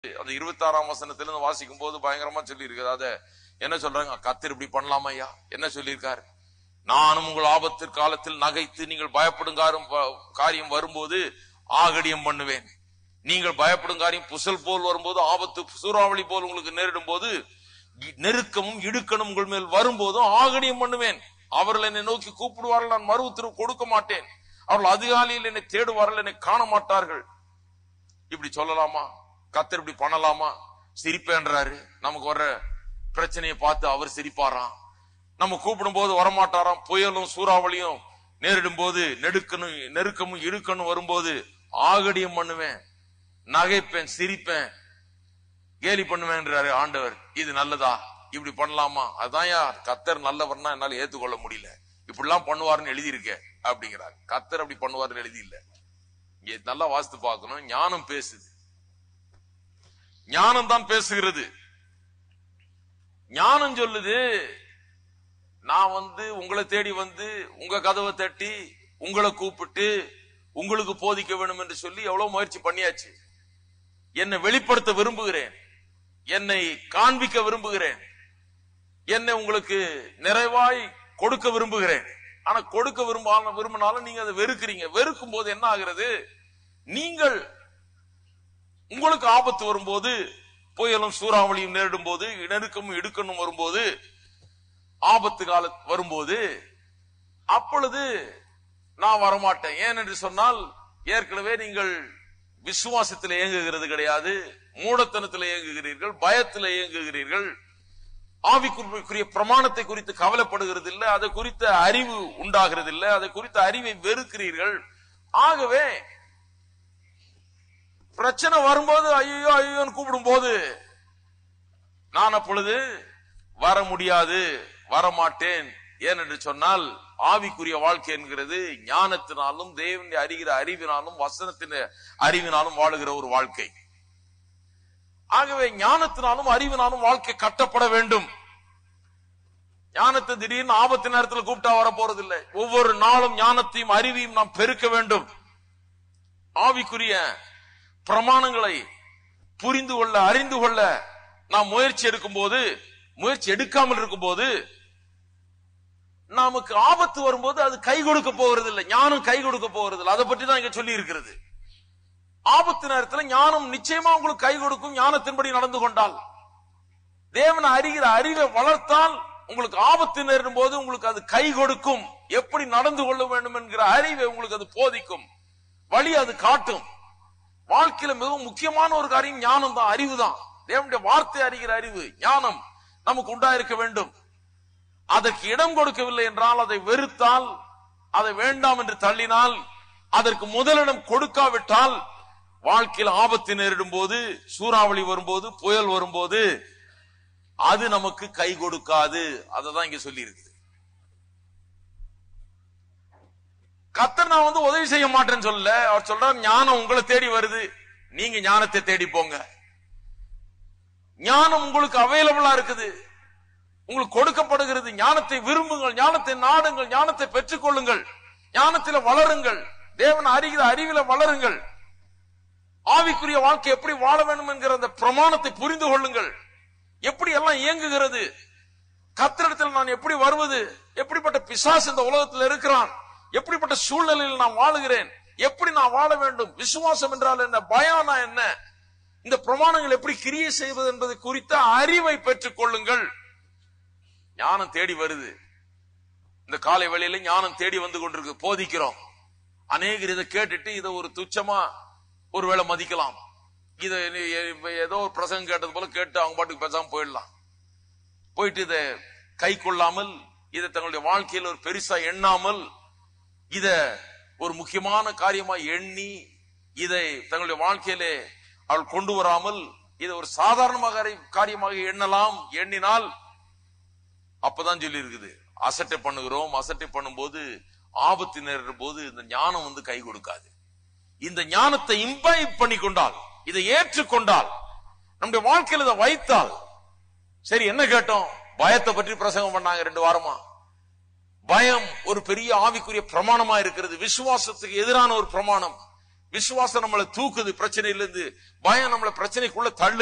அந்த இருபத்தி ஆறாம் வசனத்திலிருந்து வாசிக்கும் போது பயங்கரமா சொல்லி இருக்குது அத என்ன சொல்றாங்க கத்தர் இப்படி பண்ணலாமா ஐயா என்ன சொல்லியிருக்காரு நானும் உங்கள் ஆபத்து காலத்தில் நகைத்து நீங்கள் பயப்படும் காரும் வ- காரியம் வரும்போது ஆகடியம் பண்ணுவேன் நீங்கள் பயப்படும் காரியம் புசல் போல் வரும்போது ஆபத்து சூறாவளி போல் உங்களுக்கு நேரிடும் போது இ- நெருக்கமும் இடுக்கணும் உங்கள் மேல் வரும்போதும் ஆகடியம் பண்ணுவேன் அவர்கள் என்னை நோக்கி கூப்பிடுவார்கள் நான் மறு உத்தரவு கொடுக்க மாட்டேன் அவர்கள் அதிகாலையில் என்னை தேடுவார்கள் என்னை காண மாட்டார்கள் இப்படி சொல்லலாமா கத்தர் இப்படி பண்ணலாமா சிரிப்பேன்றாரு நமக்கு வர்ற பிரச்சனையை பார்த்து அவர் சிரிப்பாராம் நம்ம கூப்பிடும் போது வரமாட்டாராம் புயலும் சூறாவளியும் நேரிடும் போது நெடுக்கணும் நெருக்கமும் இடுக்கணும் வரும்போது ஆகடியம் பண்ணுவேன் நகைப்பேன் சிரிப்பேன் கேலி பண்ணுவேன்றாரு ஆண்டவர் இது நல்லதா இப்படி பண்ணலாமா அதான் யார் கத்தர் நல்லவர்னா என்னால ஏத்துக்கொள்ள முடியல இப்படிலாம் பண்ணுவாருன்னு எழுதியிருக்க அப்படிங்கிறார் கத்தர் அப்படி பண்ணுவாருன்னு எழுதி இல்ல இங்க நல்லா வாசித்து பார்க்கணும் ஞானம் பேசுது ஞானம் தான் பேசுகிறது ஞானம் சொல்லுது நான் வந்து உங்களை தேடி வந்து உங்க கதவை தட்டி உங்களை கூப்பிட்டு உங்களுக்கு போதிக்க வேண்டும் என்று சொல்லி எவ்வளவு முயற்சி பண்ணியாச்சு என்னை வெளிப்படுத்த விரும்புகிறேன் என்னை காண்பிக்க விரும்புகிறேன் என்னை உங்களுக்கு நிறைவாய் கொடுக்க விரும்புகிறேன் ஆனா கொடுக்க விரும்ப விரும்பினாலும் நீங்க அதை வெறுக்கிறீங்க வெறுக்கும் போது என்ன ஆகிறது நீங்கள் உங்களுக்கு ஆபத்து வரும்போது புயலும் சூறாவளியும் நேரிடும் போது நெருக்கமும் இடுக்கணும் வரும்போது ஆபத்து கால வரும்போது அப்பொழுது நான் வரமாட்டேன் ஏன் என்று சொன்னால் ஏற்கனவே நீங்கள் விசுவாசத்தில் இயங்குகிறது கிடையாது மூடத்தனத்தில் இயங்குகிறீர்கள் பயத்தில் இயங்குகிறீர்கள் ஆவிக்குரிய பிரமாணத்தை குறித்து கவலைப்படுகிறது இல்லை அதை குறித்த அறிவு உண்டாகிறது இல்லை அதை குறித்த அறிவை வெறுக்கிறீர்கள் ஆகவே பிரச்சனை வரும்போது ஐயோ ஐயோன்னு கூப்பிடும் போது நான் அப்பொழுது வர முடியாது வரமாட்டேன் ஏனென்று சொன்னால் ஆவிக்குரிய வாழ்க்கை என்கிறது ஞானத்தினாலும் தேவனை அறிகிற அறிவினாலும் வசனத்தின் அறிவினாலும் வாழுகிற ஒரு வாழ்க்கை ஆகவே ஞானத்தினாலும் அறிவினாலும் வாழ்க்கை கட்டப்பட வேண்டும் ஞானத்தை திடீர்னு ஆபத்து நேரத்தில் கூப்பிட்டா வர போறது இல்லை ஒவ்வொரு நாளும் ஞானத்தையும் அறிவையும் நாம் பெருக்க வேண்டும் ஆவிக்குரிய பிரமாணங்களை புரிந்து கொள்ள அறிந்து கொள்ள நாம் முயற்சி எடுக்கும் போது முயற்சி எடுக்காமல் இருக்கும் போது நமக்கு ஆபத்து வரும்போது அது கை கொடுக்க போகிறது இல்லை ஞானம் கை கொடுக்க போகிறது இல்லை அதை பற்றி தான் இங்க சொல்லி இருக்கிறது ஆபத்து நேரத்தில் ஞானம் நிச்சயமா உங்களுக்கு கை கொடுக்கும் ஞானத்தின்படி நடந்து கொண்டால் தேவனை அறிகிற அறிவை வளர்த்தால் உங்களுக்கு ஆபத்து நேரிடும் போது உங்களுக்கு அது கை கொடுக்கும் எப்படி நடந்து கொள்ள வேண்டும் என்கிற அறிவை உங்களுக்கு அது போதிக்கும் வழி அது காட்டும் வாழ்க்கையில மிகவும் முக்கியமான ஒரு காரியம் ஞானம் தான் அறிவு தான் தேவனுடைய வார்த்தை அறிகிற அறிவு ஞானம் நமக்கு உண்டாயிருக்க வேண்டும் அதற்கு இடம் கொடுக்கவில்லை என்றால் அதை வெறுத்தால் அதை வேண்டாம் என்று தள்ளினால் அதற்கு முதலிடம் கொடுக்காவிட்டால் வாழ்க்கையில் ஆபத்து நேரிடும் போது சூறாவளி வரும்போது புயல் வரும்போது அது நமக்கு கை கொடுக்காது அததான் இங்க சொல்லி இருக்குது கத்தர் நான் வந்து உதவி செய்ய மாட்டேன்னு சொல்லல அவர் சொல்றார் ஞானம் உங்களை தேடி வருது நீங்க ஞானத்தை தேடி போங்க ஞானம் உங்களுக்கு அவைலபிளா இருக்குது உங்களுக்கு கொடுக்கப்படுகிறது ஞானத்தை விரும்புங்கள் ஞானத்தை நாடுங்கள் ஞானத்தை பெற்றுக் கொள்ளுங்கள் ஞானத்தில வளருங்கள் தேவன் அறிகிற அறிவில வளருங்கள் ஆவிக்குரிய வாழ்க்கை எப்படி வாழ வேண்டும் என்கிற அந்த பிரமாணத்தை புரிந்து கொள்ளுங்கள் எப்படி எல்லாம் இயங்குகிறது கத்திரிடத்தில் நான் எப்படி வருவது எப்படிப்பட்ட பிசாசு இந்த உலகத்தில் இருக்கிறான் எப்படிப்பட்ட சூழ்நிலையில் நான் வாழுகிறேன் எப்படி நான் வாழ வேண்டும் விசுவாசம் என்றால் என்ன பயானா என்ன இந்த பிரமாணங்கள் எப்படி கிரியை செய்வது என்பது குறித்த அறிவை பெற்றுக் கொள்ளுங்கள் ஞானம் தேடி வருது இந்த காலை வேளையில ஞானம் தேடி வந்து கொண்டிருக்கு போதிக்கிறோம் அநேகர் இதை கேட்டுட்டு இதை ஒரு துச்சமா ஒருவேளை மதிக்கலாம் இதை நீ இப்ப ஏதோ ஒரு பிரசங்கம் கேட்டது போல கேட்டு அவங்க பாட்டுக்கு பேசாம போயிடலாம் போயிட்டு இதை கை கொள்ளாமல் இதை தங்களுடைய வாழ்க்கையில் ஒரு பெருசா எண்ணாமல் இத ஒரு முக்கியமான காரியமா எண்ணி இதை தங்களுடைய வாழ்க்கையிலே அவள் கொண்டு வராமல் இதை ஒரு சாதாரணமாக காரியமாக எண்ணலாம் எண்ணினால் அப்பதான் சொல்லி இருக்குது அசட்டை பண்ணுகிறோம் அசட்டை பண்ணும்போது ஆபத்து நேரிடும் போது இந்த ஞானம் வந்து கை கொடுக்காது இந்த ஞானத்தை இம்பைப் பண்ணி கொண்டால் இதை ஏற்றுக்கொண்டால் நம்முடைய வாழ்க்கையில் இதை வைத்தால் சரி என்ன கேட்டோம் பயத்தை பற்றி பிரசங்கம் பண்ணாங்க ரெண்டு வாரமா பயம் ஒரு பெரிய ஆவிக்குரிய பிரமாணமா இருக்கிறது விசுவாசத்துக்கு எதிரான ஒரு பிரமாணம் விசுவாசம் நம்மளை தூக்குது பிரச்சனையில இருந்து பயம் நம்மளை பிரச்சனைக்குள்ள தள்ளு